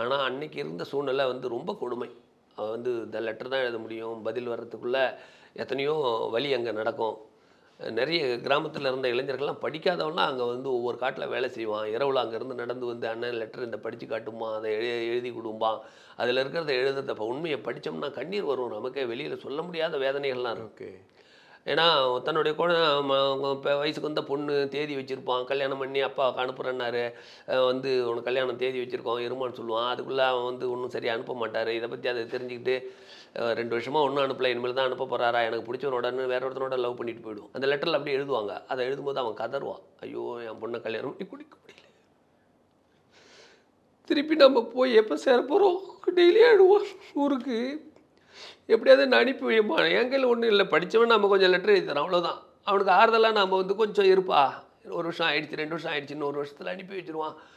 ஆனால் அன்னைக்கு இருந்த சூழ்நிலை வந்து ரொம்ப கொடுமை அவன் வந்து இந்த லெட்டர் தான் எழுத முடியும் பதில் வர்றதுக்குள்ளே எத்தனையோ வழி அங்கே நடக்கும் நிறைய கிராமத்தில் இருந்த இளைஞர்கள்லாம் படிக்காதவன்லாம் அங்கே வந்து ஒவ்வொரு காட்டில் வேலை செய்வான் இரவில் அங்கேருந்து நடந்து வந்து அண்ணன் லெட்டர் இந்த படித்து காட்டுமா அதை எழு எழுதி கொடுப்பான் அதில் இருக்கிறத எழுதுறத இப்போ உண்மையை படித்தோம்னா கண்ணீர் வரும் நமக்கே வெளியில் சொல்ல முடியாத வேதனைகள்லாம் இருக்கும் ஓகே ஏன்னா தன்னுடைய குழந்தை இப்போ வயசுக்கு வந்த பொண்ணு தேதி வச்சுருப்பான் கல்யாணம் பண்ணி அப்பா அனுப்புகிறேன்னாரு வந்து உனக்கு கல்யாணம் தேதி வச்சுருக்கோம் இருமான்னு சொல்லுவான் அதுக்குள்ளே அவன் வந்து ஒன்றும் சரியாக அனுப்ப மாட்டார் இதை பற்றி அதை தெரிஞ்சுக்கிட்டு அஹ், ரெண்டு வருஷமாக ஒன்றும் அனுப்பல இனிமேல் தான் அனுப்ப போகிறாரா எனக்கு பிடிச்சவனோடன்னு வேற ஒருத்தனோட லவ் பண்ணிட்டு போயிடும் அந்த லெட்டரில் அப்படியே எழுதுவாங்க அதை எழுதும்போது அவன் கதறுவான் ஐயோ என் பொண்ணை கல்யாணம் பண்ணி குடிக்க முடியல திருப்பி நம்ம போய் எப்போ சேர போகிறோம் டெய்லி அழுவோம் ஊருக்கு எப்படியாவது நான் அனுப்பி வைமா என் கையில் ஒன்றும் இல்லை படித்தவன் நம்ம கொஞ்சம் லெட்டர் எழுதி தரோம் அவ்வளோதான் அவனுக்கு ஆறுதலாக நம்ம வந்து கொஞ்சம் இருப்பா ஒரு வருஷம் ஆயிடுச்சு ரெண்டு வருஷம் ஆயிடுச்சு இன்னும் ஒரு வருஷத்தில் அனுப்பி வச்சிருவான்